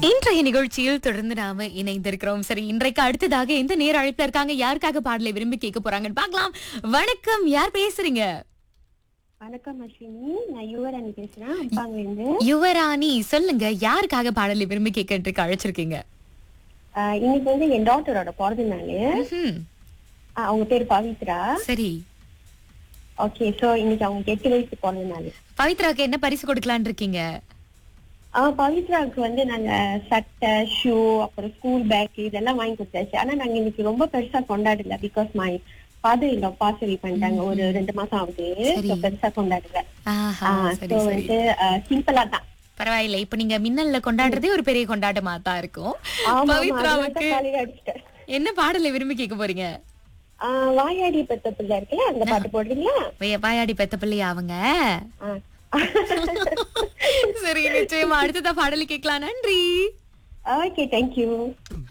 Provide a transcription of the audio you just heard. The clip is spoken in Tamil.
இன்றைய நிகழ்ச்சியில் தொடர்ந்து நாம இணைந்திருக்கிறோம் சரி இன்றைக்கு அடுத்ததாக எந்த நேர அழைப்புல இருக்காங்க யாருக்காக பாடலை விரும்பி கேட்க போறாங்கன்னு பார்க்கலாம் வணக்கம் யார் பேசுறீங்க வணக்கம் அஸ்வினி நான் யுவராணி பேசுறேன் அப்பாங்க இருந்து யுவராணி சொல்லுங்க யாருக்காக பாடலை விரும்பி கேட்கறதுக்கு அழைச்சிருக்கீங்க ஆஹ் இன்னைக்கு வந்து என் டாக்டரோட பிறந்த நாள் ம்ஹும். ஆஹ் அவங்க பேர் பவித்ரா சரி ஓகே சோ இன்னைக்கு அவங்க எட்டு வயசு பிறந்த நாள் பவித்ராக்கு என்ன பரிசு கொடுக்கலான்னு இருக்கீங்க ஆஹ் பவித்ராவுக்கு வந்து நாங்க சட்டை ஷூ அப்புறம் ஸ்கூல் பேக் இதெல்லாம் வாங்கி கொடுத்தாச்சு ஆனா நாங்க இன்னைக்கு ரொம்ப பெருசா கொண்டாடல பிகாஸ் மை ஃபாதர் இல்ல பாசரி பண்ணிட்டாங்க ஒரு ரெண்டு மாசம் ஆகுது சரி. So பெருசா கொண்டாடல ஆஹா சரி சோ சரி வந்து சிம்பிளா தான் பரவாயில்ல இப்ப நீங்க மின்னல்ல கொண்டாடுறதே ஒரு பெரிய கொண்டாட்டமா தான் இருக்கும் ஆமா, ஆமா, பவித்ராவுக்கு அதனால தான் காலையில அடிச்சிட்டேன் என்ன பாடலை விரும்பி கேட்க போறீங்க ஆஹ் வாயாடி பெத்த பிள்ளை இருக்குல்ல அந்த பாட்டு போடுறீங்களா வே- வாயாடி பெத்த பிள்ளையா அவங்க ஆஹ் சரி நிச்சயமா அடுத்ததா பாடலை கேட்கலாம் நன்றி ஓகே தேங்க்யூ